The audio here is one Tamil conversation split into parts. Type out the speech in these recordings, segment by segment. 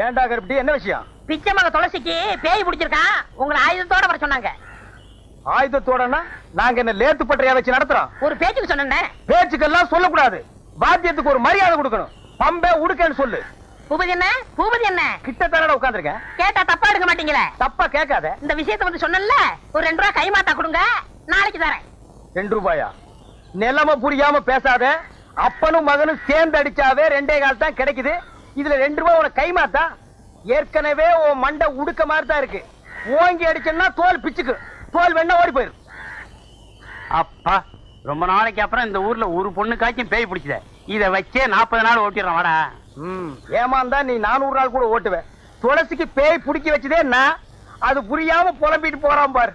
ஏன்டா கருப்பட்டி என்ன விஷயம் பிச்சை மக துளசிக்கு பேய் பிடிச்சிருக்கான் உங்களை ஆயுதத்தோட வர சொன்னாங்க ஆயுதத்தோடனா நாங்க என்ன லேத்து பட்டறையா வச்சு நடத்துறோம் ஒரு பேச்சுக்கு சொன்னேன் பேச்சுக்கெல்லாம் சொல்லக்கூடாது பாத்தியத்துக்கு ஒரு மரியாதை கொடுக்கணும் பம்பே உடுக்கன்னு சொல்லு பூபதி என்ன பூபதி என்ன கிட்டத்தட்ட உட்காந்துருக்கேன் கேட்டா தப்பா எடுக்க மாட்டீங்களே தப்பா கேட்காத இந்த விஷயத்தை வந்து சொன்னல ஒரு ரெண்டு ரூபா கைமாத்தா கொடுங்க நாளைக்கு தரேன் ரெண்டு ரூபாயா நிலைமை புரியாம பேசாத அப்பனும் மகனும் சேர்ந்து அடிச்சாவே ரெண்டே கால் தான் கிடைக்குது இதுல ரெண்டு ரூபாய் உனக்கு கைமாத்தா ஏற்கனவே உன் மண்டை உடுக்க மாதிரி தான் இருக்கு ஓங்கி அடிச்சேன்னா தோல் பிச்சுக்கு தோல் வேணா ஓடி போயிரு அப்பா ரொம்ப நாளைக்கு அப்புறம் இந்த ஊர்ல ஒரு பொண்ணுக்காச்சும் பேய் பிடிச்சத இத வச்சே நாற்பது நாள் ஓட்டிடுறோம் வாடா ம் ஏமாந்தா நீ நானூறு நாள் கூட ஓட்டுவ துளசிக்கு பேய் புடிக்க வச்சதே நான் அது புரியாம புலம்பிட்டு போறான் பாரு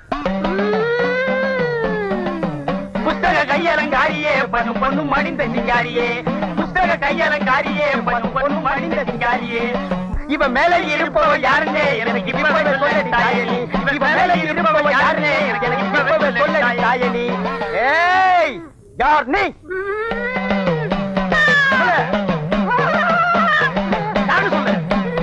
புஸ்தக கையலங்காரியே பண்ணு பொண்ணு மடிந்த சிங்காரியே புஸ்தக கையலங்காரியே பண்ணு பொண்ணு மடிந்த சிங்காரியே இவன் மேல இருப்பவ யாருன்னே எனக்கு இப்பவே சொல்ல தாயே நீ. இவன் மேல இருப்பவ யாருன்னே எனக்கு இப்பவே சொல்ல தாயே நீ. ஏய் யார் நீ யாரு சொல்லு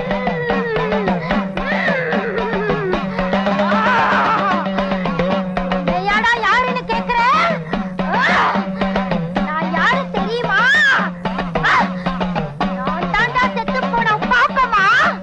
ஏயாடா யாருன்னு கேக்குற நான் யாரு தெரியுமா நான் தாண்டா செத்து போன பாப்பமா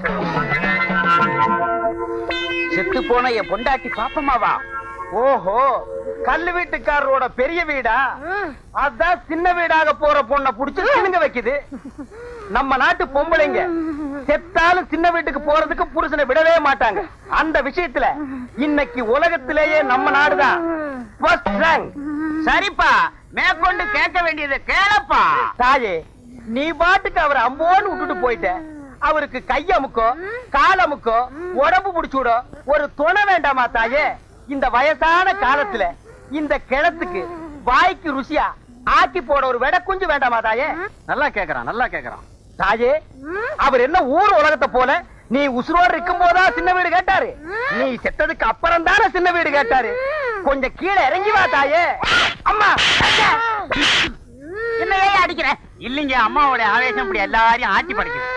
செத்து போன என் பொண்டாட்டி பாப்பமாவா ஓஹோ கல்லு வீட்டுக்காரரோட பெரிய வீடா அதான் சின்ன வீடாக போற பொண்ண புடிச்சு சினுங்க வைக்குது நம்ம நாட்டு பொம்பளைங்க செத்தாலும் சின்ன வீட்டுக்கு போறதுக்கு புருஷனை விடவே மாட்டாங்க அந்த விஷயத்துல இன்னைக்கு உலகத்திலேயே நம்ம நாடுதான் first rank. சரிப்பா மேற்கொண்டு கேட்க வேண்டியது கேளப்பா தாயே நீ பாட்டுக்கு அவரை அம்போன்னு விட்டுட்டு போயிட்ட அவருக்கு கையமுக்கோ காலமுக்கோ உடம்பு புடிச்சுடோ ஒரு துணை வேண்டாமா தாயே இந்த வயசான காலத்துல இந்த கிழத்துக்கு வாய்க்கு ருசியா ஆக்கி போட ஒரு வெட குஞ்சு வேண்டாமா தாயே நல்லா கேக்குறான் நல்லா கேக்குறான் தாயே அவர் என்ன ஊர் உலகத்தை போல நீ உசுரோடு இருக்கும் போதா சின்ன வீடு கேட்டாரு நீ செத்ததுக்கு அப்புறம் தானே சின்ன வீடு கேட்டாரு கொஞ்சம் கீழே இறங்கி வா தாயே அம்மா அச்சா. என்ன ஏன் அடிக்கிற இல்லைங்க அம்மாவோட ஆவேசம் இப்படி எல்லாரையும் ஆட்சி படைக்குது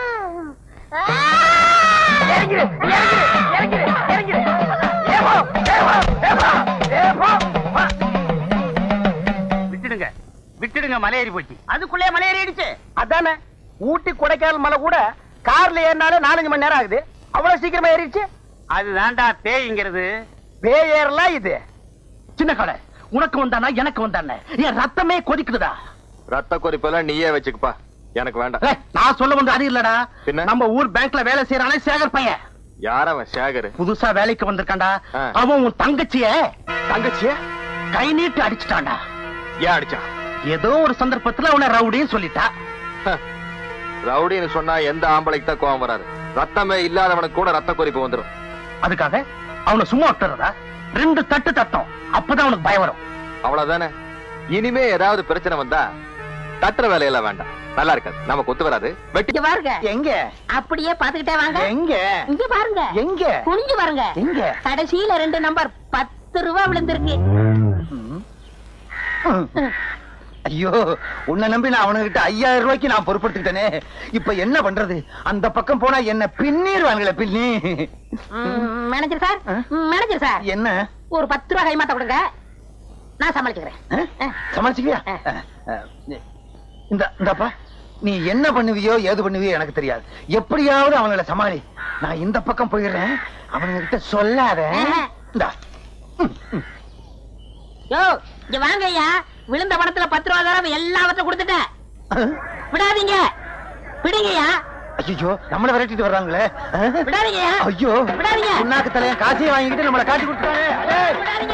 இறங்கிரு, இறங்கிரு, இறங்கிரு, இறங்கிரு. ஏப்பா, ஏப்பா, ஏப்பா, ஏப்பா. வா. விட்டுடுங்க விட்டுடுங்க மலையேறி போச்சு அதுக்குள்ளே மலையேறிடுச்சு அதானே ஊட்டி கொடைக்கானல் மலை கூட கார்ல ஏறினாலே நாலஞ்சு மணி நேரம் ஆகுது அவ்வளவு சீக்கிரமா ஏறிடுச்சு அதுதான்டா பேய்ங்கிறது பேய் ஏறலாம் இது சின்ன கடை உனக்கு வந்தானா எனக்கு வந்தானே என் ரத்தமே கொதிக்குதுடா ரத்த கொதிப்பெல்லாம் நீயே வச்சுக்கப்பா எனக்கு வேண்டாம் ஏய், நான் சொல்ல வந்த அது இல்லடா பின்ன? நம்ம ஊர் பேங்க்ல வேலை செய்யறானே சேகர் பையன் யார் அவன் சேகர் புதுசா வேலைக்கு வந்திருக்கான்டா ஆ. அவன் உன் தங்கச்சிய தங்கச்சிய கை நீட்டு அடிச்சுட்டான்டா ஏன் அடிச்சான் ஏதோ ஒரு சந்தர்ப்பத்துல அவனை ரவுடின்னு சொல்லிட்டா ஹ, ரவுடின்னு சொன்னா எந்த ஆம்பளைக்கு தான் கோவம் வராது ரத்தமே இல்லாதவனுக்கு கூட ரத்த கொதிப்பு வந்துரும் அதுக்காக அவனை சும்மா விட்டுறதா ரெண்டு தட்டு தட்டம் அப்பதான் அவனுக்கு பயம் வரும் அவ்வளவுதானே இனிமே ஏதாவது பிரச்சனை வந்தா தட்டுற வேலையெல்லாம் வேண்டாம் நல்லா இருக்காது நமக்கு ஒத்து வராது வெட்டி இங்க பாருங்க எங்க அப்படியே பாத்துக்கிட்டே வாங்க எங்க இங்க பாருங்க எங்க குனிஞ்சு பாருங்க எங்க கடைசியில ரெண்டு நம்பர் பத்து ரூபா விழுந்திருக்கு ஐயோ உன்னை நம்பி நான் அவனுகிட்ட ஐயாயிரம் ரூபாய்க்கு நான் பொறுப்படுத்திட்டேனே இப்ப என்ன பண்றது அந்த பக்கம் போனா என்ன பின்னிடுவாங்களே பின்னி ம், மேனேஜர் சார் ம், மேனேஜர் சார் என்ன ஒரு பத்து ரூபா கைமாத்த கொடுங்க நான் சமாளிச்சுக்கிறேன் அஹ்? சமாளிச்சுக்கியா அஹ், அஹ், இந்த இந்தப்பா நீ என்ன பண்ணுவியோ ஏது பண்ணுவியோ எனக்கு தெரியாது எப்படியாவது அவங்கள சமாளி நான் இந்த பக்கம் போயிடுறேன் அவனுங்க கிட்ட சொல்லாத ஆஹா. இந்தா யோ இங்க வாங்க ஐயா விழுந்த பணத்துல பத்து ரூபா தடவை எல்லாவற்றையும் கொடுத்துட்டேன் விடாதீங்க விடுங்கய்யா ஐயோ நம்மள விரட்டிட்டு வர்றாங்களே அஹ்? விடாதீங்கய்யா ஐயோ விடாதீங்க. புண்ணாக்கு தலைய காசையும் வாங்கிட்டு நம்மள காட்டி கொடுத்தாங்க விடாதீங்க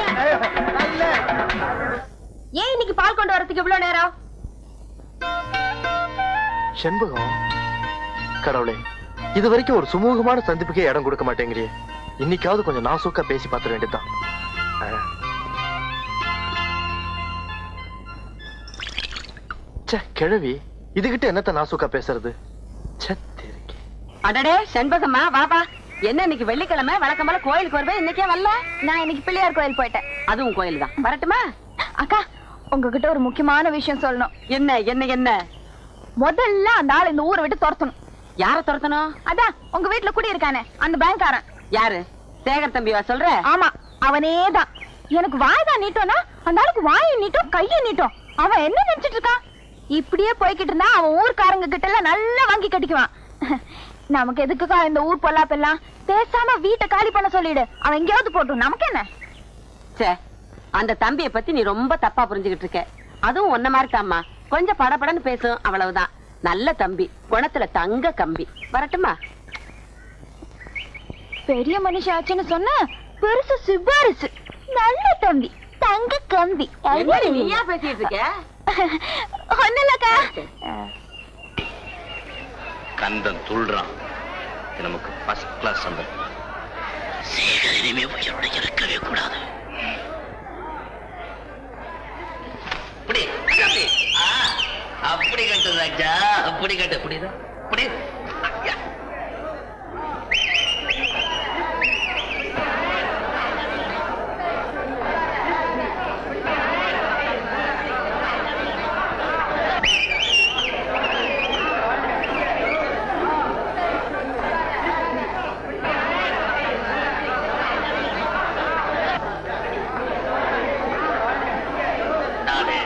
ஏன் இன்னைக்கு பால் கொண்டு வரதுக்கு இவ்வளவு நேரம் செண்பகம் கடவுளே இது வரைக்கும் ஒரு சுமூகமான சந்திப்புக்கே இடம் கொடுக்க மாட்டேங்கிறியே இன்னைக்காவது கொஞ்சம் நாசூக்கா பேசி பார்த்துட வேண்டியதுதான் அஹ். ச்சே கிழவி இதுகிட்ட என்னத்த நாசூக்கா பேசுறது சத்திருக்கே அடடே செண்பகம்மா வாப்பா என்ன இன்னைக்கு வெள்ளிக்கிழமை வழக்கம் போல கோயிலுக்கு வருவேன் இன்னைக்கே வரல நான் இன்னைக்கு பிள்ளையார் கோயில் போயிட்டேன் அதுவும் கோயில் தான் வரட்டுமா அக்கா உங்ககிட்ட ஒரு முக்கியமான விஷயம் சொல்லணும் என்ன என்ன என்ன முதல்ல அந்த ஆள் இந்த ஊரை விட்டு துரத்தணும் யார துரத்தணும் அதான் உங்க வீட்டுல குடி இருக்கானே அந்த பேங்க்காரன் யாரு சேகர் தம்பிவா சொல்ற ஆமா அவனேதான் எனக்கு வாய் தான் நீட்டோம்னா அந்த ஆளுக்கு வாயை நீட்டும் கையை நீட்டும் அவன் என்ன நினைச்சிட்டு இருக்கான் இப்படியே போய்கிட்டு இருந்தா அவன் ஊர்க்காரங்க கிட்ட எல்லாம் நல்லா வாங்கி கட்டிக்குவான் நமக்கு எதுக்குக்கா இந்த ஊர் பொல்லாப்பெல்லாம் பேசாம வீட்டை காலி பண்ண சொல்லிடு அவன் எங்கேயாவது போட்டும் நமக்கு என்ன சே அந்த தம்பிய பத்தி நீ ரொம்ப தப்பா புரிஞ்சுகிட்டு இருக்க அதுவும் ஒன்ன மாதிரி தாம்மா கொஞ்சம் படபடன்னு பேசும் அவ்வளவுதான் நல்ல தம்பி குணத்துல தங்க கம்பி வரட்டுமா பெரிய மனுஷாச்சுன்னு சொன்ன பெருசு சிபாரிசு நல்ல தம்பி தங்க கம்பி என்னடி நீயா பேசிட்டு இருக்க ஒண்ணு இல்லக்கா கந்தன் துள்றான் இது நமக்கு ஃபர்ஸ்ட் கிளாஸ் சந்தர்ப்பம் சேகர் இனிமே உயிரோட இருக்கவே கூடாது அப்படி அப்படி. ஆ, அப்படி கட்டு ராஜா அப்படி கட்டு புரியுதா அப்படி ஐயா. நானே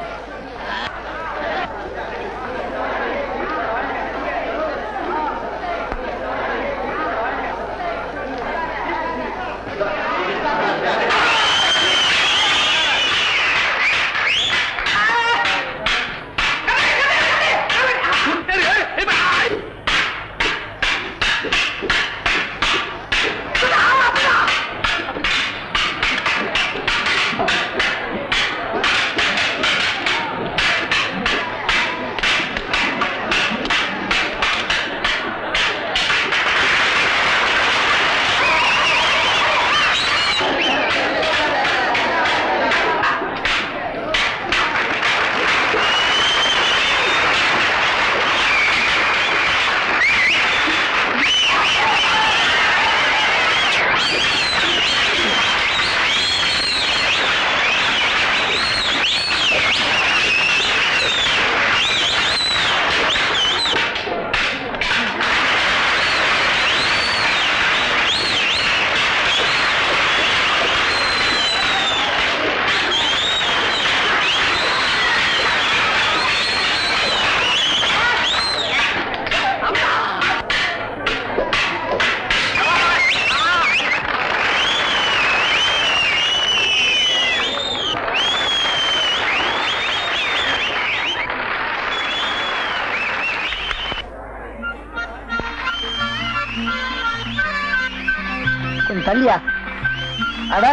கொஞ்சம் தள்ளியா அட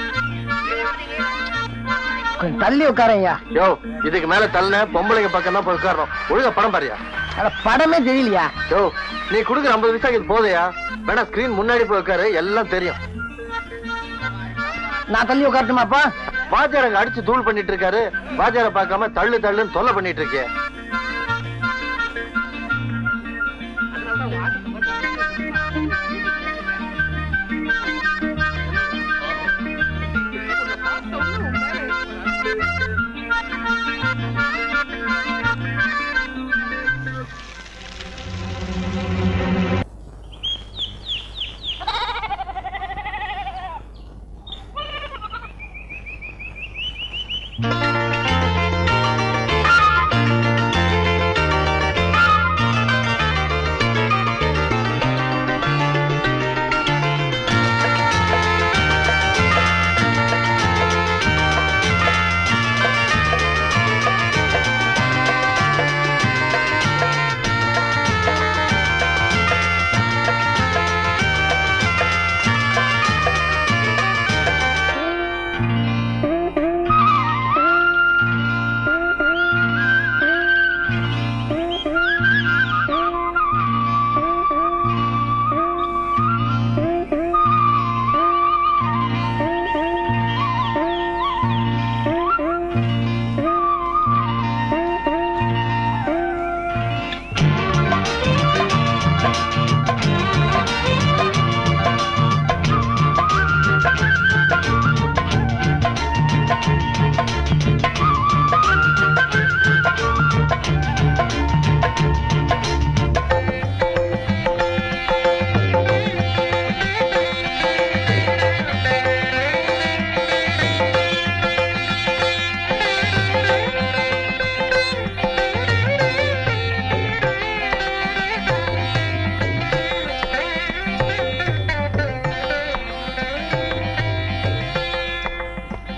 கொஞ்சம் தள்ளி உட்காரையா யோ இதுக்கு மேல தள்ளன பொம்பளைங்க பக்கம் தான் போய் உட்காரணும் ஒழுங்கா படம் பாரியா அட படமே தெரியலையா யோ நீ குடுக்குற ஐம்பது பைசாக்கு இது போதையா வேணா ஸ்கிரீன் முன்னாடி போய் உட்காரு எல்லாம் தெரியும் நான் தள்ளி உட்காரட்டுமாப்பா வாத்தியார் அங்க அடிச்சு தூள் பண்ணிட்டு இருக்காரு வாத்தியார பார்க்காம தள்ளு தள்ளுன்னு தொல்லை பண்ணிட்டு இருக்கே ஆ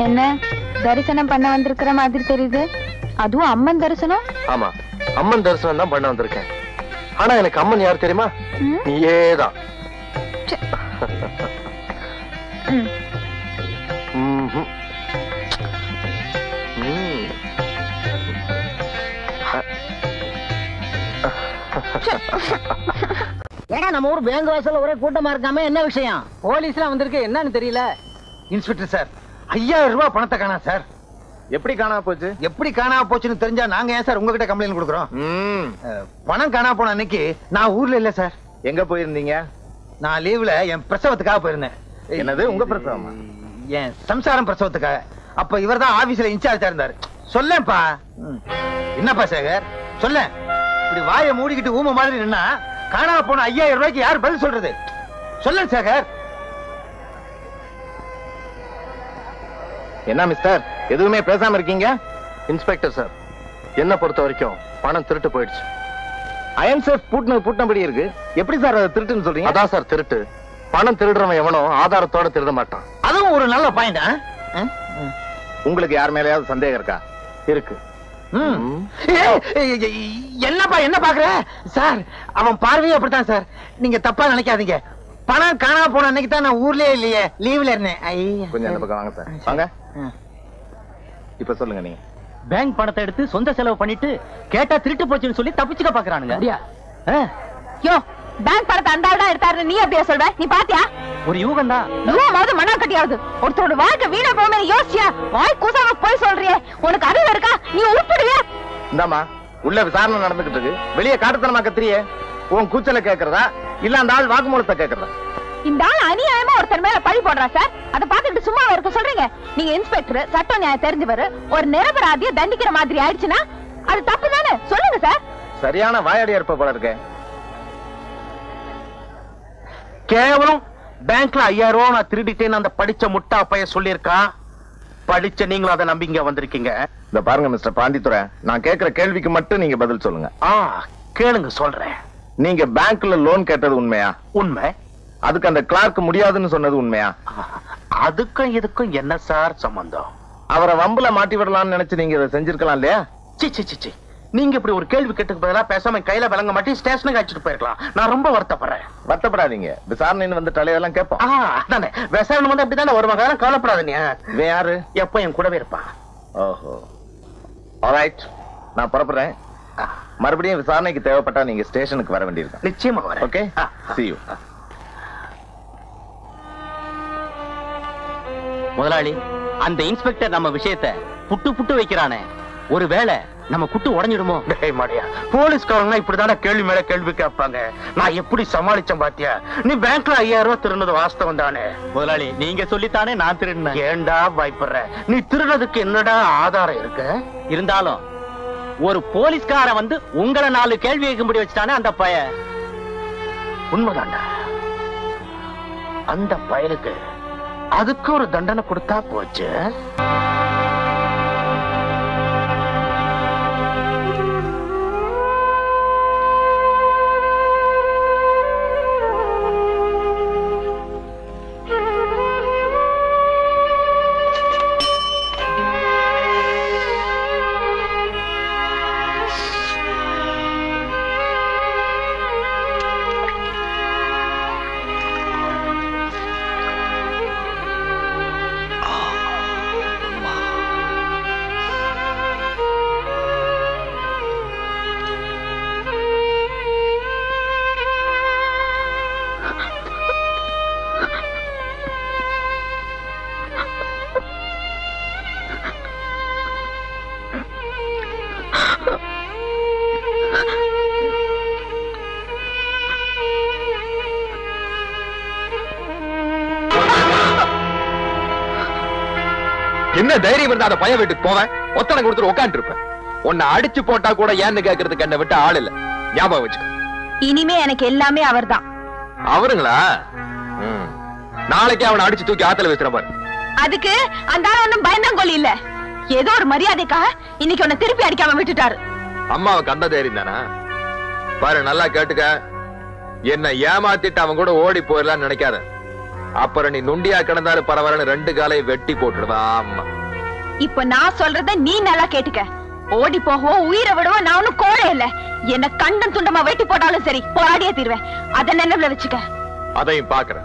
என்ன தரிசனம் பண்ண வந்திருக்கிற மாதிரி தெரியுது அதுவும் அம்மன் தரிசனம் ஆமா அம்மன் தரிசனம் தான் பண்ண வந்திருக்கேன் ஆனா எனக்கு அம்மன் யார் தெரியுமா ம்? நீயேதான் ச்சே. ம். ம்ஹும். ம். ஏடா நம்ம ஊர் பேங்க் வாசல்ல ஒரே கூட்டமா இருக்காம என்ன விஷயம் போலீஸ்லாம் வந்திருக்கு என்னன்னு தெரியல இன்ஸ்பெக்டர் சார் ஐயாயிரம் ரூபாய் பணத்தை காணா சார் எப்படி காணாம போச்சு எப்படி காணாம போச்சுன்னு தெரிஞ்சா நாங்க ஏன் சார் உங்ககிட்ட கம்ப்ளைண்ட் கொடுக்குறோம் ம். அஹ், பணம் காணாம போன அன்னைக்கு நான் ஊர்ல இல்ல சார் எங்க போயிருந்தீங்க நான் லீவ்ல என் பிரசவத்துக்காக போயிருந்தேன் என்னது, உங்க பிரசவமா? என் சம்சாரம் பிரசவத்துக்காக அப்ப இவர் தான் ஆபீஸ்ல இன்சார்ஜா இருந்தாரு சொல்லேன்ப்பா ம். என்னப்பா சேகர் சொல்ல இப்படி வாயை மூடிக்கிட்டு ஊம மாதிரி நின்னா காணாம போன ஐயாயிரம் ரூபாய்க்கு யார் பதில் சொல்றது சொல்ல சேகர் என்ன மிஸ்டர் எதுவுமே பேசாம இருக்கீங்க இன்ஸ்பெக்டர் சார் என்ன பொறுத்த வரைக்கும் பணம் திருட்டு போயிடுச்சு அயன் சேஃப் பூட்டின பூட்டினபடி இருக்கு எப்படி சார் அதை திருட்டுன்னு சொல்றீங்க அதான் சார் திருட்டு பணம் திருடுறவன் எவனோ ஆதாரத்தோட திருட மாட்டான் அதுவும் ஒரு நல்ல பாயிண்ட் உங்களுக்கு யார் மேலயாவது சந்தேகம் இருக்கா இருக்கு என்னப்பா என்ன பாக்குற சார் அவன் பார்வையே அப்படித்தான் சார் நீங்க தப்பா நினைக்காதீங்க பணம் காணாம போன அன்னைக்கு தான் நான் ஊர்லயே இல்லையே லீவ்ல இருந்தேன் ஐயா. கொஞ்சம் அந்த பக்கம் வாங்க சார் வாங்க ம். இப்ப சொல்லுங்க நீங்க பேங்க் பணத்தை எடுத்து சொந்த செலவு பண்ணிட்டு கேட்டா திருட்டு போச்சுன்னு சொல்லி தப்பிச்சுக்க பாக்குறானுங்க ஆ, யோ பேங்க் பணத்தை அந்த ஆள் தான் எடுத்தாருன்னு நீ அப்படியா சொல்வ நீ பாத்தியா ஒரு யூகம் தான் ரூமாவது மண்ணா கட்டியாவது ஒருத்தரோட வாழ்க்கை வீணா போமே யோசிச்சியா வாய் கூசாம போய் சொல்றியே உனக்கு அறிவு இருக்கா நீ உருப்பிடுவியா இந்தாமா உள்ள விசாரணை நடந்துகிட்டு இருக்கு வெளியே காட்டுத்தனமா கத்திரியே உன் கூச்சல கேக்குறதா இல்ல அந்த ஆள் வாக்குமூலத்தை கேக்குறதா இந்த ஆள் அநியாயமா ஒருத்தர் மேல பழி போடுறா சார் அதை பார்த்துட்டு சும்மா இருக்க சொல்றீங்க நீங்க இன்ஸ்பெக்டர் சட்டம் நியாயம் தெரிஞ்சவர் ஒரு நிரபராதிய தண்டிக்கிற மாதிரி ஆயிடுச்சுன்னா அது தப்பு தானே சொல்லுங்க சார் சரியான வாயாடி இருப்ப போல இருக்கே கேவலம் பேங்க்ல ஐயாயிரம் ரூபாய் நான் திருடிட்டேன்னு அந்த படிச்ச முட்டா பைய சொல்லியிருக்கான் படிச்ச நீங்களும் அதை நம்பி இங்க வந்திருக்கீங்க இந்த பாருங்க மிஸ்டர் பாண்டித்துறை நான் கேக்குற கேள்விக்கு மட்டும் நீங்க பதில் சொல்லுங்க ஆ கேளுங்க சொல்றேன் நீங்க பேங்க்ல லோன் கேட்டது உண்மையா உண்மை அதுக்கு அந்த கிளார்க் முடியாதுன்னு சொன்னது உண்மையா அதுக்கும் இதுக்கும் என்ன சார் சம்பந்தம் அவரை வம்புல மாட்டி விடலாம்னு நினைச்சு நீங்க இதை செஞ்சிருக்கலாம் இல்லையா சி சி சி சி நீங்க இப்படி ஒரு கேள்வி கேட்டுக்கு பதிலா பேசாம என் கையில விளங்க மாட்டி ஸ்டேஷனுக்கு அழைச்சிட்டு போயிருக்கலாம் நான் ரொம்ப வருத்தப்படுறேன் வருத்தப்படாதீங்க விசாரணைன்னு வந்து தலையெல்லாம் கேட்போம் ஆ அதானே விசாரணை வந்து அப்படித்தானே வருவாங்க அதெல்லாம் கவலைப்படாத நீ இவன் யாரு எப்ப என் கூடவே இருப்பான் ஓஹோ ஆல்ரைட் நான் புறப்படுறேன் மறுபடியும் விசாரணைக்கு தேவைப்பட்டா நீங்க ஸ்டேஷனுக்கு வர வேண்டியிருக்கும் நிச்சயமா வரேன் ஓகே ஆ, ஆ. see you முதலாளி அந்த இன்ஸ்பெக்டர் நம்ம விஷயத்த புட்டு புட்டு வைக்கிறானே ஒருவேளை நம்ம குட்டு உடைஞ்சிடுமோ டேய் மாடியா போலீஸ்காரங்க இப்படிதானே கேள்வி மேல கேள்வி கேட்பாங்க நான் எப்படி சமாளிச்சேன் பாத்தியா நீ பேங்க்ல ஐயாயிரம் ரூபாய் திருடுனது வாஸ்தவம் தானே முதலாளி நீங்க சொல்லித்தானே நான் திருடினேன் ஏண்டா பயப்படுற நீ திருடுறதுக்கு என்னடா ஆதாரம் இருக்கு இருந்தாலும் ஒரு போலீஸ்கார வந்து உங்களை நாலு கேள்வி கேட்கும்படி வச்சுட்டானே அந்த பய உண்மைதாண்டா அந்த பயலுக்கு அதுக்கு ஒரு தண்டனை கொடுத்தா போச்சு என்ன தைரியம் இருந்தா அந்த பையன் வீட்டுக்கு போவேன் ஒத்தனை கொடுத்துட்டு உட்காந்துட்டு இருப்பேன் உன்னை அடிச்சு போட்டா கூட ஏன்னு கேக்குறதுக்கு என்ன விட்டு ஆள் இல்ல ஞாபகம் வச்சுக்க இனிமே எனக்கு எல்லாமே அவர்தான் அவருங்களா ம். நாளைக்கு அவனை அடிச்சு தூக்கி ஆத்துல வச்சிட பாரு அதுக்கு அந்த ஆள் ஒண்ணும் பயந்தாங்கோலி இல்ல ஏதோ ஒரு மரியாதைக்காக இன்னைக்கு உன்னை திருப்பி அடிக்காம விட்டுட்டாரு அம்மாவுக்கு அந்த தைரியம் தானா பாரு நல்லா கேட்டுக்க என்ன ஏமாத்திட்டு அவன் கூட ஓடி போயிடலாம்னு நினைக்காத அப்புறம் நீ நுண்டியா கிடந்தாலும் பரவாயில்லன்னு ரெண்டு காலையும் வெட்டி போட்டுடுவான் ஆமா இப்ப நான் சொல்றத நீ நல்லா கேட்டுக்க ஓடி போகவும் உயிரை விடவும் நான் ஒண்ணும் கோழை இல்ல என்ன கண்டம் துண்டமா வெட்டி போட்டாலும் சரி போராடியே தீர்வேன் அத நினைவுல வச்சுக்க அதையும் பாக்குறேன்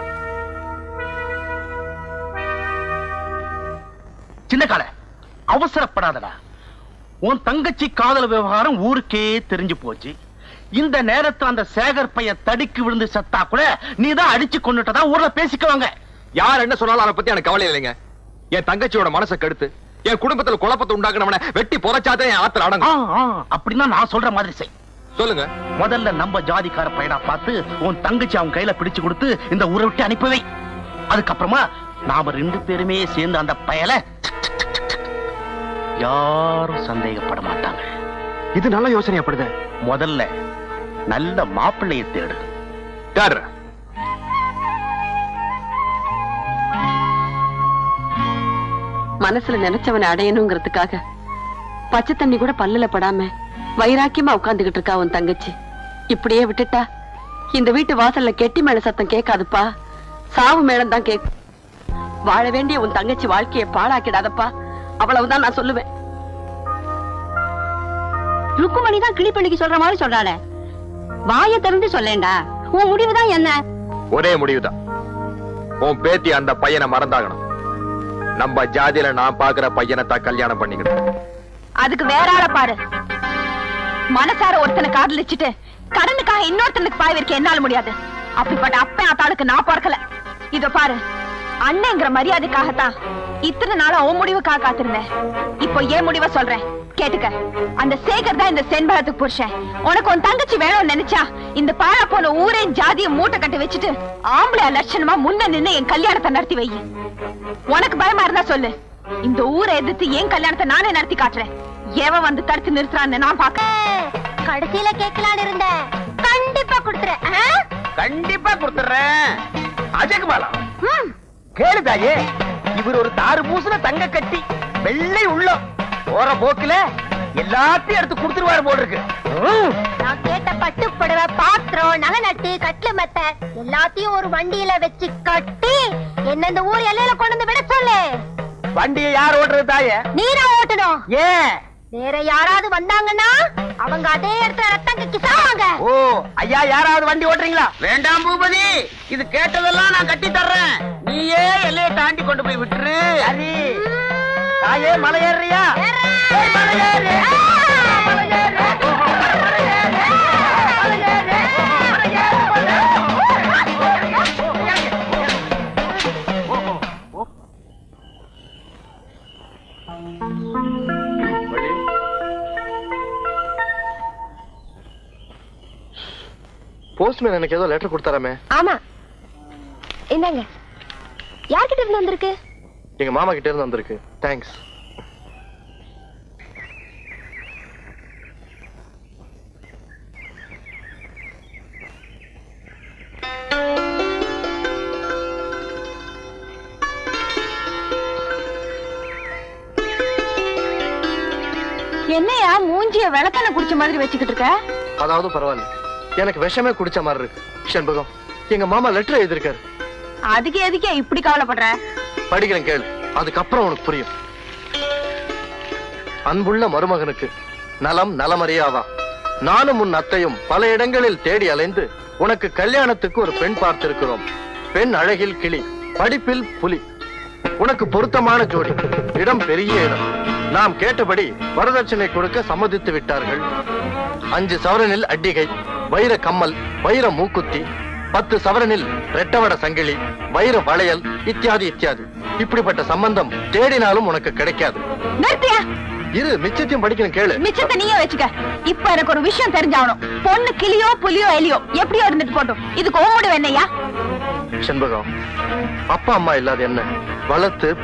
சின்ன கால அவசரப்படாதடா உன் தங்கச்சி காதல் விவகாரம் ஊருக்கே தெரிஞ்சு போச்சு இந்த நேரத்துல அந்த சேகர் பையன் தடிக்கு விழுந்து செத்தா கூட நீ தான் அடிச்சு கொண்டுட்டதா ஊர்ல பேசிக்குவாங்க யார் என்ன சொன்னாலும் அதை பத்தி எனக்கு கவலை இல்லைங்க என் தங்கச்சியோட மனசை கெடுத்து என் குடும்பத்துல குழப்பத்தை உண்டாக்குனவன வெட்டி புதைச்சாதான் என் ஆத்திர ஆ, அடங்கும் ஆ, அப்படின்னா நான் சொல்ற மாதிரி செய் சொல்லுங்க முதல்ல நம்ம ஜாதிக்கார பையனா பார்த்து உன் தங்கச்சி அவன் கையில பிடிச்சு கொடுத்து இந்த ஊரை விட்டு அனுப்பி வை அதுக்கப்புறமா நாம ரெண்டு பேருமே சேர்ந்து அந்த பயல யாரும் சந்தேகப்பட மாட்டாங்க இது நல்ல யோசனையாப்படுது முதல்ல நல்ல மாப்பிள்ளையை தேடு தேடுறேன் மனசுல நினைச்சவனை அடையணுங்கிறதுக்காக பச்சை தண்ணி கூட பல்லுல படாம வைராக்கியமா உட்கார்ந்துகிட்டு இருக்கா உன் தங்கச்சி இப்படியே விட்டுட்டா இந்த வீட்டு வாசல்ல கெட்டி மேல சத்தம் கேட்காதுப்பா சாவு மேளம் தான் கேக்கும் வாழ வேண்டிய உன் தங்கச்சி வாழ்க்கையை பாழாக்கிடாதப்பா அவ்வளவுதான் நான் சொல்லுவேன் ருக்குமணி தான் கிளிப்பள்ளிக்கு சொல்ற மாதிரி சொல்றாளே வாய திறந்து சொல்லேண்டா உன் முடிவுதான் என்ன ஒரே முடிவுதான் உன் பேத்தி அந்த பையனை மறந்தாகணும் நம்ம ஜாதியில நான் பாக்குற பையனை தான் கல்யாணம் பண்ணிக்கணும் அதுக்கு வேற ஆள பாரு மனசார ஒருத்தனை காதலிச்சுட்டு கடனுக்காக இன்னொருத்தனுக்கு பாய் வைக்க என்னால முடியாது அப்படிப்பட்ட அப்பன் அத்தாளுக்கு நான் பிறக்கல இத பாரு அண்ணங்கிற மரியாதைக்காகத்தான் இத்தனை நாளா உன் முடிவுக்காக காத்திருந்தேன் இப்போ ஏன் முடிவை சொல்றேன் கேட்டுக்க அந்த சேகர் தான் இந்த செண்பகத்துக்கு புருஷன் உனக்கு உன் தங்கச்சி வேணும்னு நினைச்சா இந்த பாழா போன ஊரே ஜாதிய மூட்டை கட்டி வச்சுட்டு ஆம்பளை லட்சணமா முன்ன நின்னு என் கல்யாணத்தை நடத்தி வை உனக்கு பயமா இருந்தா சொல்லு இந்த ஊரை எதிர்த்து ஏன் கல்யாணத்தை நானே நடத்தி காட்டுறேன் எவன் வந்து தடுத்து நிறுத்துறான்னு நான் பாக்க கடைசியில கேட்கலான்னு இருந்தேன் கண்டிப்பா கொடுத்துறேன் ஆ? கண்டிப்பா கொடுத்துறேன் அஜகுமாலா கேளு தாயே இவர் ஒரு தாறு பூசுன தங்க கட்டி வெள்ளை உள்ளம் போற போக்குல எல்லாத்தையும் எடுத்து கொடுத்துருவாரு போல இருக்கு ம். நான் கேட்ட பட்டு புடவை பாத்திரம் நகை நட்டு கட்லு மெத்த எல்லாத்தையும் ஒரு வண்டியில வச்சு கட்டி என்ன இந்த ஊர் எல்லையில கொண்டு வந்து விட சொல்லு வண்டியை யார் ஓட்டுறது தாயே நீரா ஓட்டணும் ஏன் வேற யாராவது வந்தாங்கன்னா அவங்க அதே இடத்துல ரத்தம் கக்கி சாவாங்க ஓ ஐயா யாராவது வண்டி ஓட்டுறீங்களா வேண்டாம் பூபதி இது கேட்டதெல்லாம் நான் கட்டி தர்றேன் நீயே எல்லையை தாண்டி கொண்டு போய் விட்டுரு சரி தாயே மலை ஏறுறியா ஏய், மலை ஏறு. மலை ஏறு. மலை ஏறு. மலை ஏறு. மலை ஏறு. போஸ்ட்மேன் எனக்கு ஏதோ லெட்டர் கொடுத்தாராமே ஆமா என்னங்க யார்கிட்ட இருந்து வந்திருக்கு எங்க மாமா கிட்ட இருந்து வந்திருக்கு தேங்க்ஸ் என்னையா மூஞ்சிய விளக்கெண்ண குடிச்ச மாதிரி வச்சுக்கிட்டு இருக்க அதாவது பரவாயில்ல எனக்கு விஷமே குடிச்ச மாதிரி இருக்கு செண்பகம் எங்க மாமா லெட்டர் எழுதியிருக்காரு அதுக்கு எதுக்கே இப்படி கவலைப்படுற படிக்கிறேன் கேளு அதுக்கப்புறம் உனக்கு புரியும் அன்புள்ள மருமகனுக்கு நலம் நலமறியாவா நானும் உன் அத்தையும் பல இடங்களில் தேடி அலைந்து உனக்கு கல்யாணத்துக்கு ஒரு பெண் பார்த்திருக்கிறோம் பெண் அழகில் கிளி படிப்பில் புலி உனக்கு பொருத்தமான ஜோடி இடம் பெரிய இடம் நாம் கேட்டபடி வரதட்சணை கொடுக்க சம்மதித்து விட்டார்கள் அஞ்சு சவரனில் அட்டிகை வைர கம்மல் வைர மூக்குத்தி பத்து சவரனில் ரெட்டவட சங்கிலி வைர வளையல் இத்தியாதி இத்தியாதி இப்படிப்பட்ட சம்பந்தம் தேடினாலும் உனக்கு கிடைக்காது நிறுத்தியா இரு மிச்சத்தையும் படிக்கணும் கேளு மிச்சத்தை நீயே வச்சுக்க இப்ப எனக்கு ஒரு விஷயம் தெரிஞ்சாகணும் பொண்ணு கிளியோ புலியோ எலியோ எப்படியோ இருந்துட்டு போட்டும் இதுக்கு ஓ முடிவு என்னையா செண்பகம் அப்பா அம்மா இல்லாத என்ன வளர்த்து